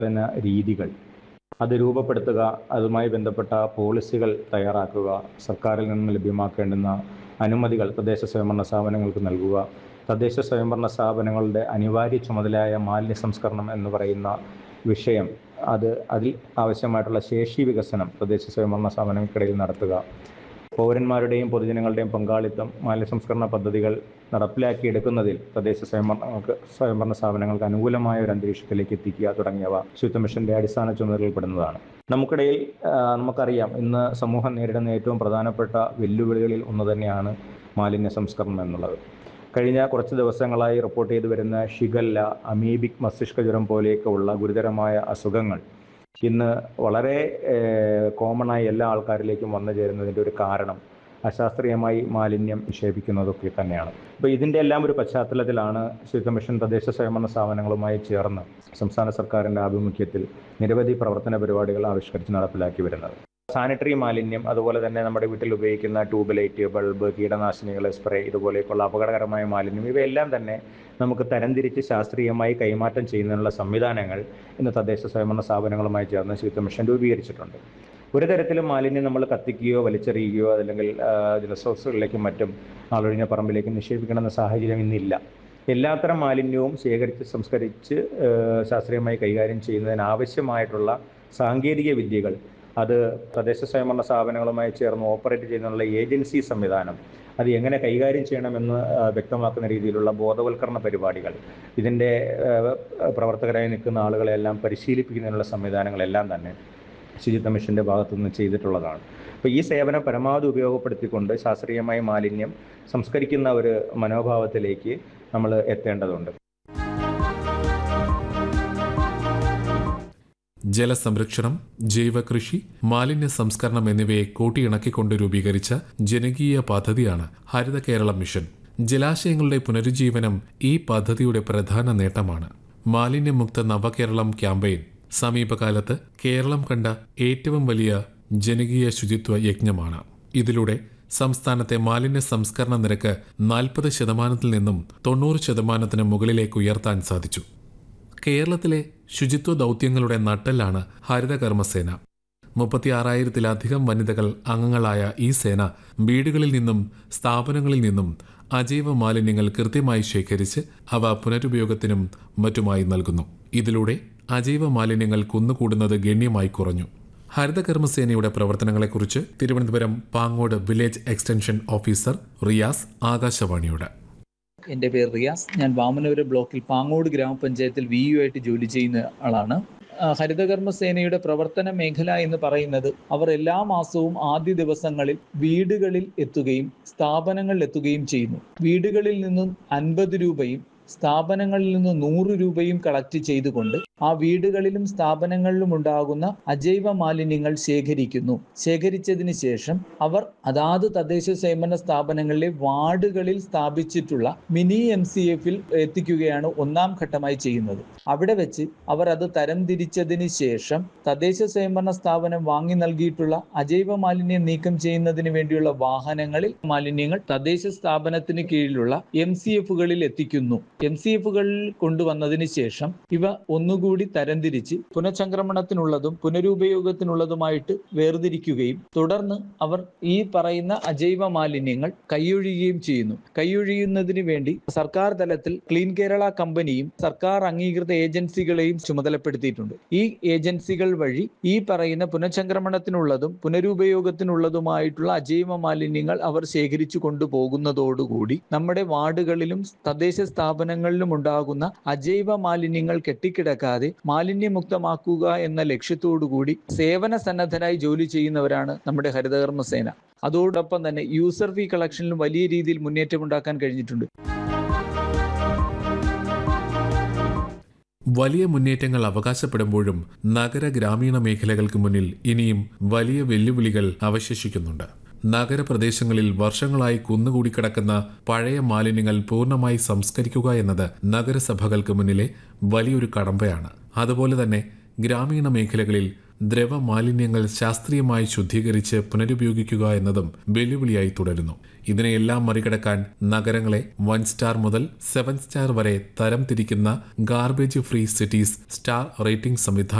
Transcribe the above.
പരിപാലന രീതികൾ അത് രൂപപ്പെടുത്തുക അതുമായി ബന്ധപ്പെട്ട പോളിസികൾ തയ്യാറാക്കുക സർക്കാരിൽ നിന്ന് ലഭ്യമാക്കേണ്ടുന്ന അനുമതികൾ തദ്ദേശ സ്വയംഭരണ സ്ഥാപനങ്ങൾക്ക് നൽകുക തദ്ദേശ സ്വയംഭരണ സ്ഥാപനങ്ങളുടെ അനിവാര്യ ചുമതലയായ മാലിന്യ സംസ്കരണം എന്ന് പറയുന്ന വിഷയം അത് അതിൽ ആവശ്യമായിട്ടുള്ള ശേഷി വികസനം തദ്ദേശ സ്വയംഭരണ സ്ഥാപനങ്ങൾക്കിടയിൽ നടത്തുക പൗരന്മാരുടെയും പൊതുജനങ്ങളുടെയും പങ്കാളിത്തം മാലിന്യ സംസ്കരണ പദ്ധതികൾ നടപ്പിലാക്കിയെടുക്കുന്നതിൽ തദ്ദേശ സ്വയംഭരണങ്ങൾക്ക് സ്വയംഭരണ സ്ഥാപനങ്ങൾക്ക് അനുകൂലമായ ഒരു അന്തരീക്ഷത്തിലേക്ക് എത്തിക്കുക തുടങ്ങിയവ ശുചിത്വ മിഷന്റെ അടിസ്ഥാന ചുമതലകളിൽപ്പെടുന്നതാണ് നമുക്കിടയിൽ ആ, നമുക്കറിയാം ഇന്ന് സമൂഹം നേരിടുന്ന ഏറ്റവും പ്രധാനപ്പെട്ട വെല്ലുവിളികളിൽ ഒന്ന് തന്നെയാണ് മാലിന്യ സംസ്കരണം എന്നുള്ളത് കഴിഞ്ഞ കുറച്ച് ദിവസങ്ങളായി റിപ്പോർട്ട് ചെയ്തു വരുന്ന ഷിഗല്ല അമീബിക് മസ്തിഷ്ക ജ്വരം പോലെയൊക്കെ ഉള്ള ഗുരുതരമായ അസുഖങ്ങൾ ഇന്ന് വളരെ കോമണായി എല്ലാ ആൾക്കാരിലേക്കും വന്നു ചേരുന്നതിൻ്റെ ഒരു കാരണം അശാസ്ത്രീയമായി മാലിന്യം നിക്ഷേപിക്കുന്നതൊക്കെ തന്നെയാണ് അപ്പോൾ ഇതിൻ്റെ എല്ലാം ഒരു പശ്ചാത്തലത്തിലാണ് ശുചിത്വ മിഷൻ തദ്ദേശ സ്വയംഭരണ സ്ഥാപനങ്ങളുമായി ചേർന്ന് സംസ്ഥാന സർക്കാരിൻ്റെ ആഭിമുഖ്യത്തിൽ നിരവധി പ്രവർത്തന പരിപാടികൾ ആവിഷ്കരിച്ച് നടപ്പിലാക്കി വരുന്നത് സാനിറ്ററി മാലിന്യം അതുപോലെ തന്നെ നമ്മുടെ വീട്ടിൽ ഉപയോഗിക്കുന്ന ട്യൂബ് ലൈറ്റ് ബൾബ് കീടനാശിനികൾ സ്പ്രേ ഇതുപോലെയൊക്കെയുള്ള അപകടകരമായ മാലിന്യം ഇവയെല്ലാം തന്നെ നമുക്ക് തരംതിരിച്ച് ശാസ്ത്രീയമായി കൈമാറ്റം ചെയ്യുന്നതിനുള്ള സംവിധാനങ്ങൾ ഇന്ന് തദ്ദേശ സ്വയംഭരണ സ്ഥാപനങ്ങളുമായി ചേർന്ന് ശുചിത്വ മിഷൻ രൂപീകരിച്ചിട്ടുണ്ട് ഒരു തരത്തിലും മാലിന്യം നമ്മൾ കത്തിക്കുകയോ വലിച്ചെറിയുകയോ അല്ലെങ്കിൽ ജലസ്രോതസ്സുകളിലേക്കും മറ്റും ആളൊഴിഞ്ഞ പറമ്പിലേക്കും നിക്ഷേപിക്കണമെന്ന സാഹചര്യം ഇന്നില്ല എല്ലാത്തരം മാലിന്യവും ശേഖരിച്ച് സംസ്കരിച്ച് ഏഹ്, ശാസ്ത്രീയമായി കൈകാര്യം ചെയ്യുന്നതിന് ആവശ്യമായിട്ടുള്ള സാങ്കേതിക വിദ്യകൾ അത് തദ്ദേശ സ്വയംഭരണ സ്ഥാപനങ്ങളുമായി ചേർന്ന് ഓപ്പറേറ്റ് ചെയ്യുന്നതിനുള്ള ഏജൻസി സംവിധാനം അത് എങ്ങനെ കൈകാര്യം ചെയ്യണമെന്ന് ആ, വ്യക്തമാക്കുന്ന രീതിയിലുള്ള ബോധവൽക്കരണ പരിപാടികൾ ഇതിൻ്റെ ഏഹ്, പ്രവർത്തകരായി നിൽക്കുന്ന ആളുകളെല്ലാം പരിശീലിപ്പിക്കുന്നതിനുള്ള സംവിധാനങ്ങളെല്ലാം തന്നെ ശുചിത്വ മിഷന്റെ ഭാഗത്തു നിന്ന് ചെയ്തിട്ടുള്ളതാണ് അപ്പോൾ ഈ സേവനം പരമാവധി ഉപയോഗപ്പെടുത്തിക്കൊണ്ട് ശാസ്ത്രീയമായി മാലിന്യം സംസ്കരിക്കുന്ന ഒരു മനോഭാവത്തിലേക്ക് നമ്മൾ എത്തേണ്ടതുണ്ട് ജലസംരക്ഷണം ജൈവകൃഷി മാലിന്യ സംസ്കരണം എന്നിവയെ കൂട്ടിയിണക്കിക്കൊണ്ട് രൂപീകരിച്ച ജനകീയ പദ്ധതിയാണ് ഹരിത കേരളം മിഷൻ ജലാശയങ്ങളുടെ പുനരുജ്ജീവനം ഈ പദ്ധതിയുടെ പ്രധാന നേട്ടമാണ് മാലിന്യമുക്ത നവകേരളം ക്യാമ്പയിൻ സമീപകാലത്ത് കേരളം കണ്ട ഏറ്റവും വലിയ ജനകീയ ശുചിത്വ യജ്ഞമാണ് ഇതിലൂടെ സംസ്ഥാനത്തെ മാലിന്യ സംസ്കരണ നിരക്ക് നാൽപ്പത് ശതമാനത്തിൽ നിന്നും തൊണ്ണൂറ് ശതമാനത്തിന് മുകളിലേക്ക് ഉയർത്താൻ സാധിച്ചു കേരളത്തിലെ ശുചിത്വ ദൗത്യങ്ങളുടെ നട്ടെല്ലാണ് ഹരിതകർമ്മസേന മുപ്പത്തിയാറായിരത്തിലധികം വനിതകൾ അംഗങ്ങളായ ഈ സേന വീടുകളിൽ നിന്നും സ്ഥാപനങ്ങളിൽ നിന്നും അജൈവ മാലിന്യങ്ങൾ കൃത്യമായി ശേഖരിച്ച് അവ പുനരുപയോഗത്തിനും മറ്റുമായി നൽകുന്നു ഇതിലൂടെ അജൈവ മാലിന്യങ്ങൾ കുന്നുകൂടുന്നത് ഗണ്യമായി കുറഞ്ഞു ഹരിതകർമ്മസേനയുടെ പ്രവർത്തനങ്ങളെക്കുറിച്ച് Thiruvananthapuram Pangode village extension officer Riyas ആകാശവാണിയോട് എൻ്റെ പേര് റിയാസ് ഞാൻ വാമനപുരം ബ്ലോക്കിൽ പാങ്ങോട് ഗ്രാമപഞ്ചായത്തിൽ വി യു ആയിട്ട് ജോലി ചെയ്യുന്ന ആളാണ് ആ, ഹരിതകർമ്മ സേനയുടെ പ്രവർത്തന മേഖല എന്ന് പറയുന്നത് അവർ എല്ലാ മാസവും ആദ്യ ദിവസങ്ങളിൽ വീടുകളിൽ എത്തുകയും സ്ഥാപനങ്ങളിൽ എത്തുകയും ചെയ്യുന്നു വീടുകളിൽ നിന്നും അൻപത് രൂപയും സ്ഥാപനങ്ങളിൽ നിന്ന് നൂറ് രൂപയും കളക്ട് ചെയ്തുകൊണ്ട് ആ വീടുകളിലും സ്ഥാപനങ്ങളിലും ഉണ്ടാകുന്ന അജൈവ മാലിന്യങ്ങൾ ശേഖരിക്കുന്നു ശേഖരിച്ചതിന് ശേഷം അവർ അതാത് തദ്ദേശ സ്വയംഭരണ സ്ഥാപനങ്ങളിലെ വാർഡുകളിൽ സ്ഥാപിച്ചിട്ടുള്ള മിനി എം സി എഫിൽ എത്തിക്കുകയാണ് ഒന്നാം ഘട്ടമായി ചെയ്യുന്നത് അവിടെ വെച്ച് അവർ അത് തരംതിരിച്ചതിന് ശേഷം തദ്ദേശ സ്വയംഭരണ സ്ഥാപനം വാങ്ങി നൽകിയിട്ടുള്ള അജൈവ മാലിന്യം നീക്കം ചെയ്യുന്നതിന് വേണ്ടിയുള്ള വാഹനങ്ങളിൽ മാലിന്യങ്ങൾ തദ്ദേശ സ്ഥാപനത്തിന് കീഴിലുള്ള എം സി എഫുകളിൽ എത്തിക്കുന്നു എം സി എഫുകളിൽ കൊണ്ടുവന്നതിന് ശേഷം ഇവ ഒന്നുകൂടി തരംതിരിച്ച് പുനഃചംക്രമണത്തിനുള്ളതും പുനരുപയോഗത്തിനുള്ളതുമായിട്ട് വേർതിരിക്കുകയും തുടർന്ന് അവർ ഈ പറയുന്ന അജൈവ മാലിന്യങ്ങൾ കൈയൊഴിയുകയും ചെയ്യുന്നു കൈയൊഴിയുന്നതിന് വേണ്ടി സർക്കാർ തലത്തിൽ ക്ലീൻ കേരള കമ്പനിയും സർക്കാർ അംഗീകൃത ഏജൻസികളെയും ചുമതലപ്പെടുത്തിയിട്ടുണ്ട് ഈ ഏജൻസികൾ വഴി ഈ പറയുന്ന പുനഃചംക്രമണത്തിനുള്ളതും പുനരുപയോഗത്തിനുള്ളതുമായിട്ടുള്ള അജൈവ മാലിന്യങ്ങൾ അവർ ശേഖരിച്ചു കൊണ്ടുപോകുന്നതോടുകൂടി നമ്മുടെ വാർഡുകളിലും തദ്ദേശ സ്ഥാപനങ്ങളിലും ഉണ്ടാകുന്ന അജൈവ മാലിന്യങ്ങൾ കെട്ടിക്കിടക്കാതെ മാലിന്യമുക്തമാക്കുക എന്ന ലക്ഷ്യത്തോടുകൂടി സേവന സന്നദ്ധരായി ജോലി ചെയ്യുന്നവരാണ് നമ്മുടെ ഹരിതകർമ്മ സേന അതോടൊപ്പം തന്നെ യൂസർ ഫീ കളക്ഷനിലും വലിയ രീതിയിൽ മുന്നേറ്റമുണ്ടാക്കാൻ കഴിഞ്ഞിട്ടുണ്ട് വലിയ മുന്നേറ്റങ്ങൾ അവകാശപ്പെടുമ്പോഴും നഗര ഗ്രാമീണ മേഖലകൾക്ക് മുന്നിൽ ഇനിയും വലിയ വെല്ലുവിളികൾ അവശേഷിക്കുന്നുണ്ട് നഗരപ്രദേശങ്ങളിൽ വർഷങ്ങളായി കുന്നുകൂടിക്കിടക്കുന്ന പഴയ മാലിന്യങ്ങൾ പൂർണ്ണമായി സംസ്കരിക്കുക എന്നത് നഗരസഭകൾക്ക് മുന്നിലെ വലിയൊരു കടമ്പയാണ് അതുപോലെ തന്നെ ഗ്രാമീണ മേഖലകളിൽ ദ്രവ മാലിന്യങ്ങൾ ശാസ്ത്രീയമായി ശുദ്ധീകരിച്ച് പുനരുപയോഗിക്കുക എന്നതും വെല്ലുവിളിയായി തുടരുന്നു ഇതിനെയെല്ലാം മറികടക്കാൻ നഗരങ്ങളെ വൺ സ്റ്റാർ മുതൽ സെവൻ സ്റ്റാർ വരെ തരം തിരിക്കുന്ന garbage free cities star rating സംവിധാനം